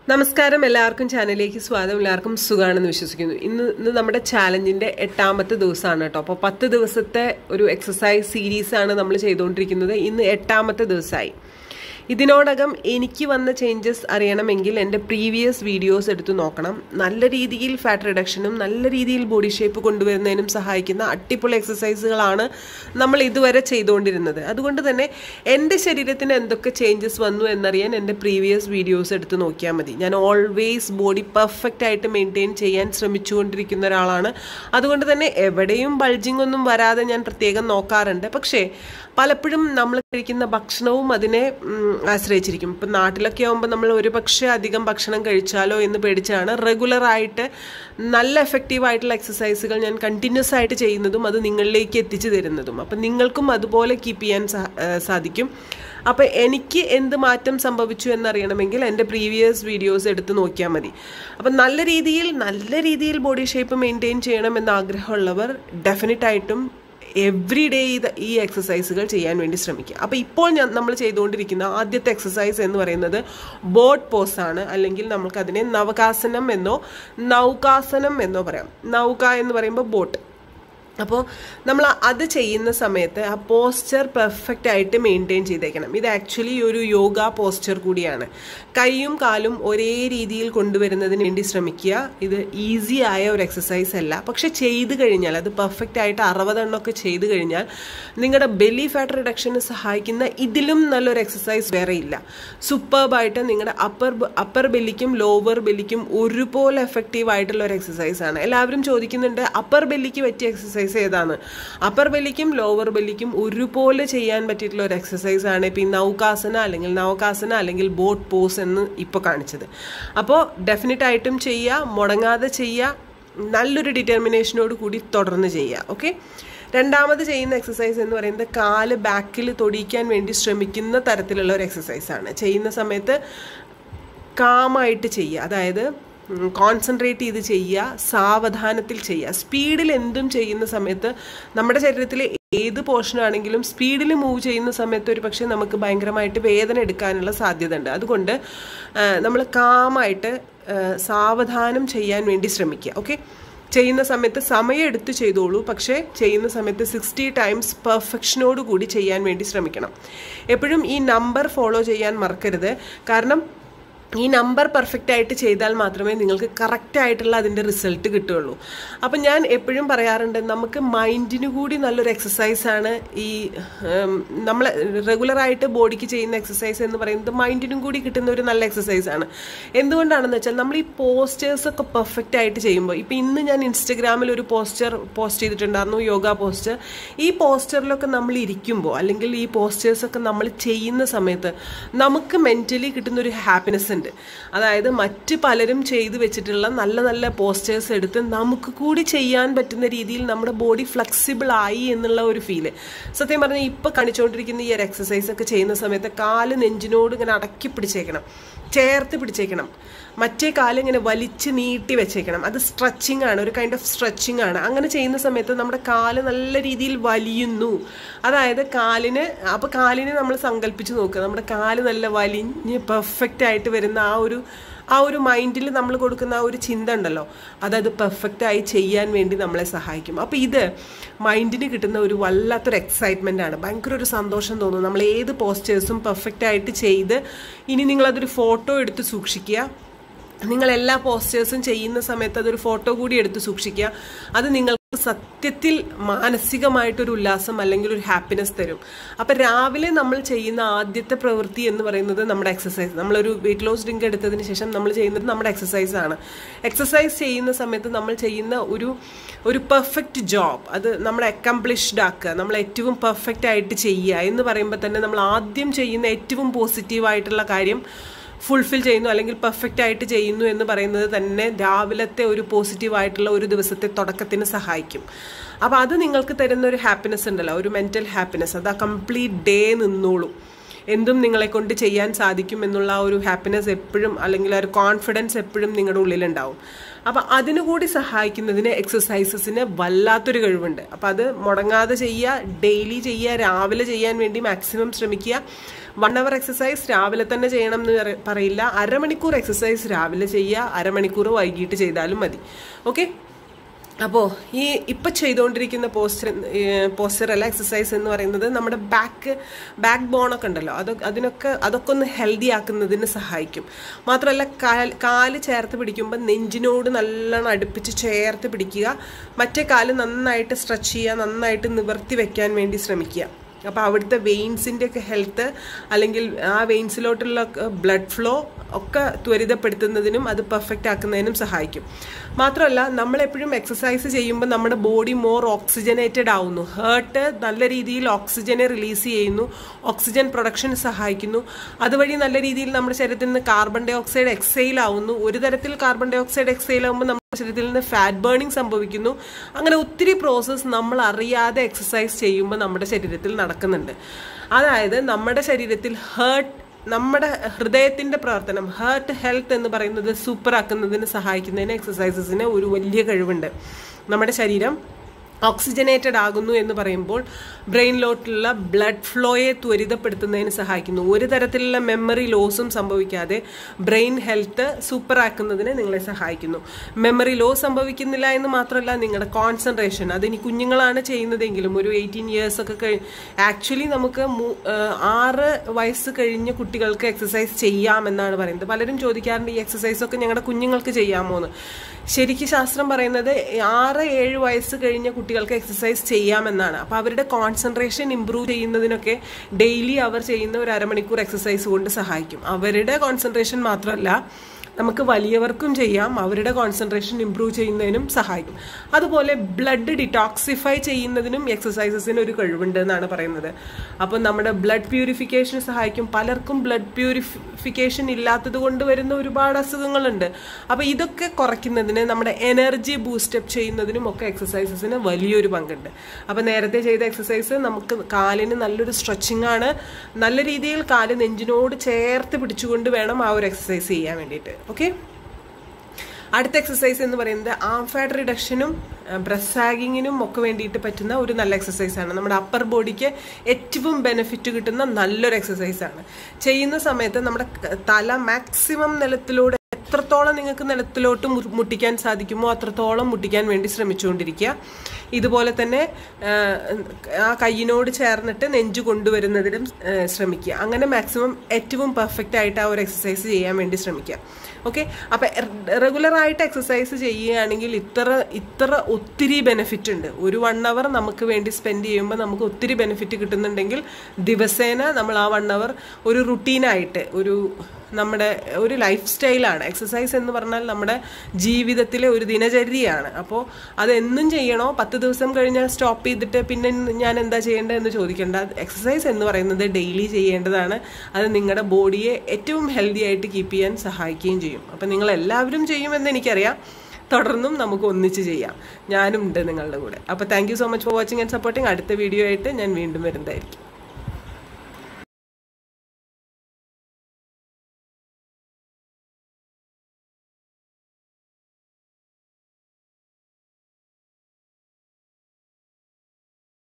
നമസ്കാരം എല്ലാവർക്കും ചാനലിലേക്ക് സ്വാഗതം എല്ലാവർക്കും സുഖമാണെന്ന് വിശ്വസിക്കുന്നു ഇന്ന് ഇന്ന് നമ്മുടെ ചാലഞ്ചിന്റെ എട്ടാമത്തെ ദിവസമാണ് കേട്ടോ അപ്പോൾ പത്ത് ദിവസത്തെ ഒരു എക്സസൈസ് സീരീസ് ആണ് നമ്മൾ ചെയ്തുകൊണ്ടിരിക്കുന്നത് ഇന്ന് എട്ടാമത്തെ ദിവസമായി ഇതിനോടകം എനിക്ക് വന്ന ചേഞ്ചസ് അറിയണമെങ്കിൽ എൻ്റെ പ്രീവിയസ് വീഡിയോസ് എടുത്ത് നോക്കണം നല്ല രീതിയിൽ ഫാറ്റ് റിഡക്ഷനും നല്ല രീതിയിൽ ബോഡി ഷേപ്പ് കൊണ്ടുവരുന്നതിനും സഹായിക്കുന്ന അട്ടിപ്പൊളി എക്സസൈസുകളാണ് നമ്മൾ ഇതുവരെ ചെയ്തുകൊണ്ടിരുന്നത് അതുകൊണ്ട് തന്നെ എൻ്റെ ശരീരത്തിന് എന്തൊക്കെ ചേഞ്ചസ് വന്നു എന്നറിയാൻ എൻ്റെ പ്രീവിയസ് വീഡിയോസ് എടുത്ത് നോക്കിയാൽ മതി ഞാൻ ഓൾവേസ് ബോഡി പെർഫെക്റ്റ് ആയിട്ട് മെയിൻറ്റെയിൻ ചെയ്യാൻ ശ്രമിച്ചുകൊണ്ടിരിക്കുന്ന ഒരാളാണ് അതുകൊണ്ട് തന്നെ എവിടെയും ബൾജിങ് ഒന്നും വരാതെ ഞാൻ പ്രത്യേകം നോക്കാറുണ്ട് പക്ഷേ പലപ്പോഴും നമ്മൾ കഴിക്കുന്ന ഭക്ഷണവും അതിനെ ഉം, ആശ്രയിച്ചിരിക്കും ഇപ്പം നാട്ടിലൊക്കെ ആകുമ്പോൾ നമ്മൾ ഒരു പക്ഷേ അധികം ഭക്ഷണം കഴിച്ചാലോ എന്ന് പേടിച്ചാണ് റെഗുലർ ആയിട്ട് നല്ല എഫക്റ്റീവ് ആയിട്ടുള്ള എക്സസൈസുകൾ ഞാൻ കണ്ടിന്യൂസ് ആയിട്ട് ചെയ്യുന്നതും അത് നിങ്ങളിലേക്ക് എത്തിച്ചു തരുന്നതും അപ്പം നിങ്ങൾക്കും അതുപോലെ കീപ്പ് ചെയ്യാൻ സാ- ആ, സാധിക്കും അപ്പോൾ എനിക്ക് എന്ത് മാറ്റം സംഭവിച്ചു എന്നറിയണമെങ്കിൽ എൻ്റെ പ്രീവിയസ് വീഡിയോസ് എടുത്ത് നോക്കിയാൽ മതി അപ്പം നല്ല രീതിയിൽ നല്ല രീതിയിൽ ബോഡി ഷേപ്പ് മെയിൻറ്റെയിൻ ചെയ്യണമെന്ന് ആഗ്രഹമുള്ളവർ ഡെഫിനറ്റായിട്ടും എവ്രി ഡേ ഇത് ഈ എക്സസൈസുകൾ ചെയ്യാൻ വേണ്ടി ശ്രമിക്കുക അപ്പോൾ ഇപ്പോൾ ഞാൻ നമ്മൾ ചെയ്തുകൊണ്ടിരിക്കുന്ന ആദ്യത്തെ എക്സസൈസ് എന്ന് പറയുന്നത് ബോട്ട് പോസ് ആണ് അല്ലെങ്കിൽ നമുക്കതിനെ നവകാസനം എന്നോ നൗകാസനം എന്നോ പറയാം നൗക എന്ന് പറയുമ്പോൾ ബോട്ട് അപ്പോൾ നമ്മൾ അത് ചെയ്യുന്ന സമയത്ത് ആ പോസ്ചർ പെർഫെക്റ്റ് ആയിട്ട് മെയിൻറ്റെയിൻ ചെയ്തേക്കണം ഇത് ആക്ച്വലി ഒരു യോഗ പോസ്ചർ കൂടിയാണ് കൈയും കാലും ഒരേ രീതിയിൽ കൊണ്ടുവരുന്നതിന് വേണ്ടി ശ്രമിക്കുക ഇത് ഈസി ആയ ഒരു എക്സസൈസ് അല്ല പക്ഷെ ചെയ്ത് കഴിഞ്ഞാൽ അത് പെർഫെക്റ്റ് ആയിട്ട് അറുപതെണ്ണമൊക്കെ ചെയ്ത് കഴിഞ്ഞാൽ നിങ്ങളുടെ ബെല്ലി ഫാറ്റ് റിഡക്ഷന് സഹായിക്കുന്ന ഇതിലും നല്ലൊരു എക്സസൈസ് വേറെ ഇല്ല സൂപ്പർബായിട്ട് നിങ്ങളുടെ അപ്പർ അപ്പർ ബെല്ലിക്കും ലോവർ ബെല്ലിക്കും ഒരുപോലെ എഫക്റ്റീവ് ആയിട്ടുള്ള ഒരു എക്സസൈസ് ആണ് എല്ലാവരും ചോദിക്കുന്നുണ്ട് അപ്പർ ബെല്ലിക്ക് പറ്റിയ എക്സസൈസ് ഏതാണ് അപ്പർ ബെല്ലിക്കും ലോവർ ബെല്ലിക്കും ഒരുപോലെ ചെയ്യാൻ പറ്റിയിട്ടുള്ള ഒരു എക്സസൈസ് ആണ് ഇപ്പം ഈ നൗകാസന അല്ലെങ്കിൽ നവകാസന അല്ലെങ്കിൽ ബോട്ട് പോസ് എന്ന് ഇപ്പോൾ കാണിച്ചത് അപ്പോൾ ഡെഫിനറ്റ് ആയിട്ടും ചെയ്യുക മുടങ്ങാതെ ചെയ്യുക നല്ലൊരു ഡിറ്റർമിനേഷനോട് കൂടി തുടർന്ന് ചെയ്യുക ഓക്കെ രണ്ടാമത് ചെയ്യുന്ന എക്സസൈസ് എന്ന് പറയുന്നത് കാല് ബാക്കിൽ തൊടിയിക്കാൻ വേണ്ടി ശ്രമിക്കുന്ന തരത്തിലുള്ള ഒരു എക്സസൈസ് ആണ് ചെയ്യുന്ന സമയത്ത് കാമായിട്ട് ചെയ്യുക അതായത് കോൺസെൻട്രേറ്റ് ചെയ്ത് ചെയ്യുക സാവധാനത്തിൽ ചെയ്യുക സ്പീഡിൽ എന്തും ചെയ്യുന്ന സമയത്ത് നമ്മുടെ ശരീരത്തിലെ ഏത് പോർഷനാണെങ്കിലും സ്പീഡിൽ മൂവ് ചെയ്യുന്ന സമയത്ത് ഒരു പക്ഷേ നമുക്ക് ഭയങ്കരമായിട്ട് വേദന എടുക്കാനുള്ള സാധ്യത ഉണ്ട് അതുകൊണ്ട് നമ്മൾ കാമായിട്ട് ആ, സാവധാനം ചെയ്യാൻ വേണ്ടി ശ്രമിക്കുക ഓക്കെ ചെയ്യുന്ന സമയത്ത് സമയം എടുത്ത് ചെയ്തോളൂ പക്ഷേ ചെയ്യുന്ന സമയത്ത് സിക്സ്റ്റി ടൈംസ് പെർഫെക്ഷനോട് കൂടി ചെയ്യാൻ വേണ്ടി ശ്രമിക്കണം എപ്പോഴും ഈ നമ്പർ ഫോളോ ചെയ്യാൻ മറക്കരുത് കാരണം ഈ നമ്പർ പെർഫെക്റ്റ് ആയിട്ട് ചെയ്താൽ മാത്രമേ നിങ്ങൾക്ക് കറക്റ്റ് ആയിട്ടുള്ള അതിൻ്റെ റിസൾട്ട് കിട്ടുകയുള്ളൂ അപ്പം ഞാൻ എപ്പോഴും പറയാറുണ്ട് നമുക്ക് മൈൻഡിന് കൂടി നല്ലൊരു എക്സസൈസാണ് ഈ നമ്മൾ റെഗുലറായിട്ട് ബോഡിക്ക് ചെയ്യുന്ന എക്സസൈസ് എന്ന് പറയുന്നത് മൈൻഡിനും കൂടി കിട്ടുന്ന ഒരു നല്ല എക്സസൈസാണ് എന്തുകൊണ്ടാണെന്ന് വെച്ചാൽ നമ്മൾ ഈ പോസ്റ്റേഴ്സ് ഒക്കെ പെർഫെക്റ്റ് ആയിട്ട് ചെയ്യുമ്പോൾ ഇപ്പം ഇന്ന് ഞാൻ ഇൻസ്റ്റഗ്രാമിൽ ഒരു പോസ്റ്റർ പോസ്റ്റ് ചെയ്തിട്ടുണ്ടായിരുന്നു യോഗ പോസ്റ്റർ ഈ പോസ്റ്ററിലൊക്കെ നമ്മൾ ഇരിക്കുമ്പോൾ അല്ലെങ്കിൽ ഈ പോസ്റ്റേഴ്സ് ഒക്കെ നമ്മൾ ചെയ്യുന്ന സമയത്ത് നമുക്ക് മെൻ്റലി കിട്ടുന്ന ഒരു ഹാപ്പിനെസ് ഉണ്ട് അതായത് മറ്റ് പലരും ചെയ്തു വെച്ചിട്ടുള്ള നല്ല നല്ല പോസ്റ്റേഴ്സ് എടുത്ത് നമുക്ക് കൂടി ചെയ്യാൻ പറ്റുന്ന രീതിയിൽ നമ്മുടെ ബോഡി ഫ്ലെക്സിബിൾ ആയി എന്നുള്ള ഒരു ഫീല് സത്യം പറഞ്ഞാൽ ഇപ്പോൾ കാണിച്ചുകൊണ്ടിരിക്കുന്ന ഈ ഒരു എക്സസൈസ് ഒക്കെ ചെയ്യുന്ന സമയത്ത് കാല് നെഞ്ചിനോട് ഇങ്ങനെ അടക്കി പിടിച്ചേക്കണം ചേർത്ത് പിടിച്ചേക്കണം മറ്റേ കാലം ഇങ്ങനെ വലിച്ച് നീട്ടി വെച്ചേക്കണം അത് സ്ട്രെച്ചിങ് ആണ് ഒരു കൈൻഡ് ഓഫ് സ്ട്രെച്ചിങ് ആണ് അങ്ങനെ ചെയ്യുന്ന സമയത്ത് നമ്മുടെ കാല് നല്ല രീതിയിൽ വലിയുന്നു അതായത് കാലിന് അപ്പോൾ കാലിനെ നമ്മൾ സങ്കല്പിച്ച് നോക്കുക നമ്മുടെ കാല് നല്ല വലിഞ്ഞ് പെർഫെക്റ്റ് ആയിട്ട് വരുന്ന ആ ഒരു ആ ഒരു മൈൻഡിൽ നമ്മൾ കൊടുക്കുന്ന ആ ഒരു ചിന്ത ഉണ്ടല്ലോ അതത് പെർഫെക്റ്റ് ആയി ചെയ്യാൻ വേണ്ടി നമ്മളെ സഹായിക്കും അപ്പോൾ ഇത് മൈൻഡിന് കിട്ടുന്ന ഒരു വല്ലാത്തൊരു എക്സൈറ്റ്മെൻ്റ് ആണ് ഭയങ്കര ഒരു സന്തോഷം തോന്നും നമ്മൾ ഏത് പോസ്റ്റേഴ്സും പെർഫെക്റ്റ് ആയിട്ട് ചെയ്ത് ഇനി നിങ്ങളതൊരു ഫോട്ടോ എടുത്ത് സൂക്ഷിക്കുക നിങ്ങൾ എല്ലാ പോസ്റ്റേഴ്സും ചെയ്യുന്ന സമയത്ത് അതൊരു ഫോട്ടോ കൂടി എടുത്ത് സൂക്ഷിക്കുക അത് നിങ്ങൾക്ക് സത്യത്തിൽ മാനസികമായിട്ടൊരു ഉല്ലാസം അല്ലെങ്കിൽ ഒരു ഹാപ്പിനെസ് തരും അപ്പം രാവിലെ നമ്മൾ ചെയ്യുന്ന ആദ്യത്തെ പ്രവൃത്തി എന്ന് പറയുന്നത് നമ്മുടെ എക്സസൈസ് നമ്മളൊരു വെയിറ്റ് ലോസ് ഡ്രിങ്ക് എടുത്തതിന് ശേഷം നമ്മൾ ചെയ്യുന്നത് നമ്മുടെ എക്സസൈസ് ആണ് എക്സസൈസ് ചെയ്യുന്ന സമയത്ത് നമ്മൾ ചെയ്യുന്ന ഒരു ഒരു പെർഫെക്റ്റ് ജോബ് അത് നമ്മൾ അക്കംപ്ലിഷ്ഡ് ആക്കുക നമ്മൾ ഏറ്റവും പെർഫെക്റ്റ് ആയിട്ട് ചെയ്യുക എന്ന് പറയുമ്പോൾ തന്നെ നമ്മൾ ആദ്യം ചെയ്യുന്ന ഏറ്റവും പോസിറ്റീവായിട്ടുള്ള കാര്യം ഫുൾഫിൽ ചെയ്യുന്നു അല്ലെങ്കിൽ പെർഫെക്റ്റ് ആയിട്ട് ചെയ്യുന്നു എന്ന് പറയുന്നത് തന്നെ രാവിലത്തെ ഒരു പോസിറ്റീവ് ആയിട്ടുള്ള ഒരു ദിവസത്തെ തുടക്കത്തിന് സഹായിക്കും അപ്പോൾ അത് നിങ്ങൾക്ക് തരുന്ന ഒരു ഹാപ്പിനെസ് ഉണ്ടല്ലോ ഒരു മെൻറ്റൽ ഹാപ്പിനെസ് അത് ആ കംപ്ലീറ്റ് ഡേ നിന്നോളും എന്തും നിങ്ങളെ കൊണ്ട് ചെയ്യാൻ സാധിക്കും എന്നുള്ള ആ ഒരു ഹാപ്പിനെസ് എപ്പോഴും അല്ലെങ്കിൽ ആ ഒരു കോൺഫിഡൻസ് എപ്പോഴും നിങ്ങളുടെ ഉള്ളിലുണ്ടാവും അപ്പം അതിനു കൂടി സഹായിക്കുന്നതിന് എക്സസൈസസിന് വല്ലാത്തൊരു കഴിവുണ്ട് അപ്പം അത് മുടങ്ങാതെ ചെയ്യുക ഡെയിലി ചെയ്യുക രാവിലെ ചെയ്യാൻ വേണ്ടി മാക്സിമം ശ്രമിക്കുക വൺ അവർ എക്സസൈസ് രാവിലെ തന്നെ ചെയ്യണം എന്ന് പറ- പറയില്ല അരമണിക്കൂർ എക്സസൈസ് രാവിലെ ചെയ്യുക അരമണിക്കൂർ വൈകിട്ട് ചെയ്താലും മതി ഓക്കെ അപ്പോൾ ഈ ഇപ്പം ചെയ്തുകൊണ്ടിരിക്കുന്ന പോസ്റ്റർ പോസ്റ്റർ അല്ല എക്സസൈസ് എന്ന് പറയുന്നത് നമ്മുടെ ബാക്ക് ബാക്ക് ബോണൊക്കെ ഉണ്ടല്ലോ അത് അതിനൊക്കെ അതൊക്കെ ഒന്ന് ഹെൽത്തി ആക്കുന്നതിന് സഹായിക്കും മാത്രമല്ല കാൽ കാല് ചേർത്ത് പിടിക്കുമ്പോൾ നെഞ്ചിനോട് നല്ലോണം അടുപ്പിച്ച് ചേർത്ത് പിടിക്കുക മറ്റേ കാല് നന്നായിട്ട് സ്ട്രെച്ച് ചെയ്യുക നന്നായിട്ട് നിവർത്തി വെക്കാൻ വേണ്ടി ശ്രമിക്കുക അപ്പോൾ അവിടുത്തെ വെയിൻസിൻ്റെ ഒക്കെ ഹെൽത്ത് അല്ലെങ്കിൽ ആ വെയിൻസിലോട്ടുള്ള ബ്ലഡ് ഫ്ലോ ഒക്കെ ത്വരിതപ്പെടുത്തുന്നതിനും അത് പെർഫെക്റ്റ് ആക്കുന്നതിനും സഹായിക്കും മാത്രമല്ല നമ്മളെപ്പോഴും എക്സസൈസ് ചെയ്യുമ്പോൾ നമ്മുടെ ബോഡി മോർ ഓക്സിജനേറ്റഡ് ആവുന്നു ഹേർട്ട് നല്ല രീതിയിൽ ഓക്സിജനെ റിലീസ് ചെയ്യുന്നു ഓക്സിജൻ പ്രൊഡക്ഷൻ സഹായിക്കുന്നു അതുവഴി നല്ല രീതിയിൽ നമ്മുടെ ശരീരത്തിൽ നിന്ന് കാർബൺ ഡൈ ഓക്സൈഡ് എക്സൈൽ ആവുന്നു ഒരു തരത്തിൽ കാർബൺ ഡൈ ഓക്സൈഡ് എക്സൈൽ ആകുമ്പോൾ നമ്മുടെ ശരീരത്തിൽ നിന്ന് ഫാറ്റ് ബേണിംഗ് സംഭവിക്കുന്നു അങ്ങനെ ഒത്തിരി പ്രോസസ്സ് നമ്മൾ അറിയാതെ എക്സസൈസ് ചെയ്യുമ്പോൾ നമ്മുടെ ശരീരത്തിൽ നടക്കുന്നുണ്ട് അതായത് നമ്മുടെ ശരീരത്തിൽ ഹേർട്ട് നമ്മുടെ ഹൃദയത്തിന്റെ പ്രവർത്തനം ഹാർട്ട് ഹെൽത്ത് എന്ന് പറയുന്നത് സൂപ്പർ ആക്കുന്നതിന് സഹായിക്കുന്നതിന് എക്സസൈസസിന് ഒരു വലിയ കഴിവുണ്ട് നമ്മുടെ ശരീരം ഓക്സിജനേറ്റഡ് ആകുന്നു എന്ന് പറയുമ്പോൾ ബ്രെയിനിലോട്ടുള്ള ബ്ലഡ് ഫ്ലോയെ ത്വരിതപ്പെടുത്തുന്നതിന് സഹായിക്കുന്നു ഒരു തരത്തിലുള്ള മെമ്മറി ലോസും സംഭവിക്കാതെ ബ്രെയിൻ ഹെൽത്ത് സൂപ്പർ ആക്കുന്നതിന് നിങ്ങളെ സഹായിക്കുന്നു മെമ്മറി ലോസ് സംഭവിക്കുന്നില്ല എന്ന് മാത്രമല്ല നിങ്ങളുടെ കോൺസെൻട്രേഷൻ അതിനി കുഞ്ഞുങ്ങളാണ് ചെയ്യുന്നതെങ്കിലും ഒരു എയ്റ്റീൻ ഇയേഴ്സ് ഒക്കെ കഴി ആക്ച്വലി നമുക്ക് മൂ- ആ, ആറ് വയസ്സ് കഴിഞ്ഞ കുട്ടികൾക്ക് എക്സസൈസ് ചെയ്യാമെന്നാണ് പറയുന്നത് പലരും ചോദിക്കാറുണ്ട് ഈ എക്സസൈസ് ഒക്കെ ഞങ്ങളുടെ കുഞ്ഞുങ്ങൾക്ക് ചെയ്യാമോ എന്ന് ശരിക്കും ശാസ്ത്രം പറയുന്നത് ആറ് ഏഴ് വയസ്സ് കഴിഞ്ഞ കുട്ടികൾക്ക് എക്സസൈസ് ചെയ്യാമെന്നാണ് അപ്പോൾ അവരുടെ കോൺസെൻട്രേഷൻ ഇമ്പ്രൂവ് ചെയ്യുന്നതിനൊക്കെ ഡെയിലി അവർ ചെയ്യുന്ന ഒരു അരമണിക്കൂർ എക്സസൈസ് കൊണ്ട് സഹായിക്കും അവരുടെ കോൺസെൻട്രേഷൻ മാത്രമല്ല നമുക്ക് വലിയവർക്കും ചെയ്യാം അവരുടെ കോൺസെൻട്രേഷൻ ഇമ്പ്രൂവ് ചെയ്യുന്നതിനും സഹായിക്കും അതുപോലെ ബ്ലഡ് ഡിറ്റോക്സിഫൈ ചെയ്യുന്നതിനും എക്സസൈസസിന് ഒരു കഴിവുണ്ട് എന്നാണ് പറയുന്നത് അപ്പം നമ്മുടെ ബ്ലഡ് പ്യൂരിഫിക്കേഷന് സഹായിക്കും പലർക്കും ബ്ലഡ് പ്യൂരിഫിക്കേഷൻ ഇല്ലാത്തത് കൊണ്ട് വരുന്ന ഒരുപാട് അസുഖങ്ങളുണ്ട് അപ്പോൾ ഇതൊക്കെ കുറയ്ക്കുന്നതിന് നമ്മുടെ എനർജി ബൂസ്റ്റപ്പ് ചെയ്യുന്നതിനും ഒക്കെ എക്സസൈസസിന് വലിയൊരു പങ്കുണ്ട് അപ്പോൾ നേരത്തെ ചെയ്ത എക്സസൈസ് നമുക്ക് കാലിന് നല്ലൊരു സ്ട്രെച്ചിങ് ആണ് നല്ല രീതിയിൽ കാല് നെഞ്ചിനോട് ചേർത്ത് പിടിച്ചുകൊണ്ട് വേണം ആ ഒരു എക്സസൈസ് ചെയ്യാൻ വേണ്ടിയിട്ട് ഓക്കെ അടുത്ത എക്സസൈസ് എന്ന് പറയുന്നത് ആം ഫാറ്റ് റിഡക്ഷനും ബ്രസ്റ്റ് സാഗിങ്ങിനും ഒക്കെ വേണ്ടിയിട്ട് പറ്റുന്ന ഒരു നല്ല എക്സസൈസ് ആണ് നമ്മുടെ അപ്പർ ബോഡിക്ക് ഏറ്റവും ബെനിഫിറ്റ് കിട്ടുന്ന നല്ലൊരു എക്സസൈസ് ആണ് ചെയ്യുന്ന സമയത്ത് നമ്മുടെ ക- തല മാക്സിമം നിലത്തിലൂടെ എത്രത്തോളം നിങ്ങൾക്ക് നിലത്തിലോട്ട് മു- മുട്ടിക്കാൻ സാധിക്കുമോ അത്രത്തോളം മുട്ടിക്കാൻ വേണ്ടി ശ്രമിച്ചുകൊണ്ടിരിക്കുക ഇതുപോലെ തന്നെ ആ, ആ കയ്യിനോട് ചേർന്നിട്ട് നെഞ്ച് കൊണ്ടുവരുന്നതിനും ആ, ശ്രമിക്കുക അങ്ങനെ മാക്സിമം ഏറ്റവും പെർഫെക്റ്റ് ആയിട്ട് ആ ഒരു എക്സസൈസ് ചെയ്യാൻ വേണ്ടി ശ്രമിക്കുക ഓക്കെ അപ്പം റെഗുലറായിട്ട് എക്സസൈസ് ചെയ്യുകയാണെങ്കിൽ ഇത്ര ഇത്ര ഒത്തിരി ബെനിഫിറ്റ് ഉണ്ട് ഒരു വൺ അവർ നമുക്ക് വേണ്ടി സ്പെൻഡ് ചെയ്യുമ്പോൾ നമുക്ക് ഒത്തിരി ബെനിഫിറ്റ് കിട്ടുന്നുണ്ടെങ്കിൽ ദിവസേന നമ്മൾ ആ വൺ അവർ ഒരു റുട്ടീനായിട്ട് ഒരു നമ്മുടെ ഒരു ലൈഫ് സ്റ്റൈലാണ് എക്സസൈസ് എന്ന് പറഞ്ഞാൽ നമ്മുടെ ജീവിതത്തിലെ ഒരു ദിനചര്യയാണ് അപ്പോൾ അത് എന്നും ചെയ്യണോ പത്ത് ദിവസം കഴിഞ്ഞാൽ സ്റ്റോപ്പ് ചെയ്തിട്ട് പിന്നെ ഞാൻ എന്താ ചെയ്യേണ്ടത് എന്ന് ചോദിക്കേണ്ട എക്സസൈസ് എന്ന് പറയുന്നത് ഡെയിലി ചെയ്യേണ്ടതാണ് അത് നിങ്ങളുടെ ബോഡിയെ ഏറ്റവും ഹെൽത്തി ആയിട്ട് കീപ്പ് ചെയ്യാൻ സഹായിക്കുകയും ചെയ്യും അപ്പം നിങ്ങൾ എല്ലാവരും ചെയ്യുമെന്ന് എനിക്കറിയാം തുടർന്നും നമുക്ക് ഒന്നിച്ച് ചെയ്യാം ഞാനും ഉണ്ട് നിങ്ങളുടെ കൂടെ അപ്പോൾ thank you so much for watching and supporting അടുത്ത വീഡിയോ ആയിട്ട് ഞാൻ വീണ്ടും വരുന്നതായിരിക്കും